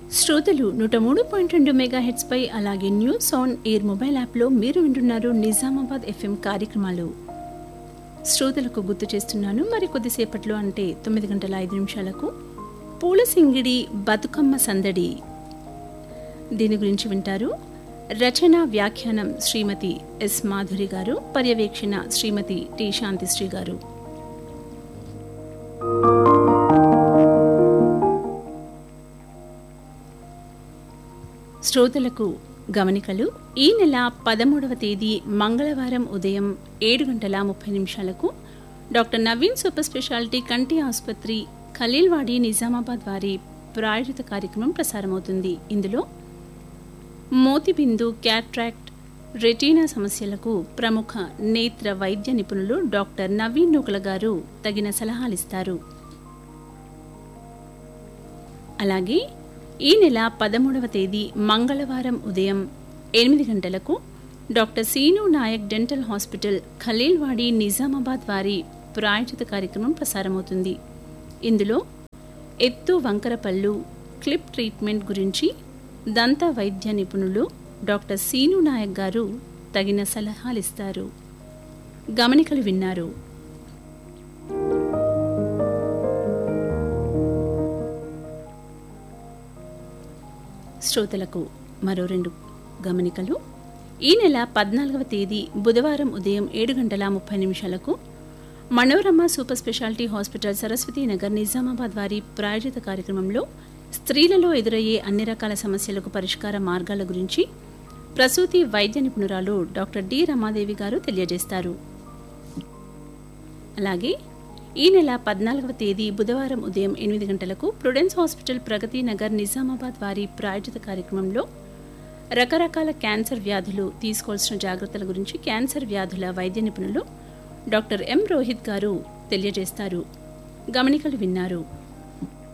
శ్రోతలు నూట మూడు పాయింట్ రెండు మెగా హెడ్స్ పై అలాగే న్యూస్ ఆన్ ఎయిర్ మొబైల్ యాప్లో మీరు వింటున్నారు నిజామాబాద్ ఎఫ్ఎం కార్యక్రమాలు శ్రోతలకు గుర్తు చేస్తున్నాను మరి కొద్దిసేపట్లో అంటే తొమ్మిది గంటల ఐదు నిమిషాలకు పూల సింగిడి బతుకమ్మ సందడి దీని గురించి వింటారు రచన వ్యాఖ్యానం శ్రీమతి ఎస్ మాధురి గారు పర్యవేక్షణ శ్రీమతి టి శాంతిశ్రీ గారు శ్రోతలకు గమనికలు ఈ నెల పదమూడవ తేదీ మంగళవారం ఉదయం ఏడు గంటల ముప్పై నిమిషాలకు డాక్టర్ నవీన్ సూపర్ స్పెషాలిటీ కంటి ఆసుపత్రి ఖలీల్వాడి నిజామాబాద్ వారి ప్రాయోజిత కార్యక్రమం ప్రసారమవుతుంది ఇందులో మోతిబిందు క్యాట్రాక్ట్ రెటీనా సమస్యలకు ప్రముఖ నేత్ర వైద్య నిపుణులు డాక్టర్ నవీన్ నూకల గారు తగిన సలహాలిస్తారు అలాగే ఈ నెల పదమూడవ తేదీ మంగళవారం ఉదయం ఎనిమిది గంటలకు doctor Seenu Naik dental hospital Khaleelwadi Nizamabad వారి ప్రాయోజిత కార్యక్రమం ప్రసారమవుతుంది ఇందులో ఎత్తు వంకర పళ్ళు క్లిప్ ట్రీట్మెంట్ గురించి దంత వైద్య నిపుణులు డాక్టర్ సీను నాయక్ గారు తగిన సలహాలిస్తారు గమనికలు విన్నారు శ్రోతలకు మరో రెండు గమనికలు ఈ నెల పద్నాలుగవ తేదీ బుధవారం ఉదయం ఏడు గంటల ముప్పై నిమిషాలకు Manorama super speciality hospital Saraswathi Nagar Nizamabad వారి ప్రాయోజిత కార్యక్రమంలో స్త్రీలలో ఎదురయ్యే అన్ని రకాల సమస్యలకు పరిష్కార మార్గాల గురించి ప్రసూతి వైద్య నిపుణురాలు డాక్టర్ డి రమాదేవి గారు తెలియజేస్తారు అలాగే ఈ నెల పద్నాలుగవ తేదీ బుధవారం ఉదయం ఎనిమిది గంటలకు ప్రుడెన్స్ హాస్పిటల్ ప్రగతి నగర్ నిజామాబాద్ వారి ప్రాయోజిత కార్యక్రమంలో రకరకాల క్యాన్సర్ వ్యాధులు తీసుకోవాల్సిన జాగ్రత్తల గురించి క్యాన్సర్ వ్యాధుల వైద్య నిపుణులు డాక్టర్ ఎం రోహిత్ గారు తెలియజేస్తారు గమనికలు విన్నారు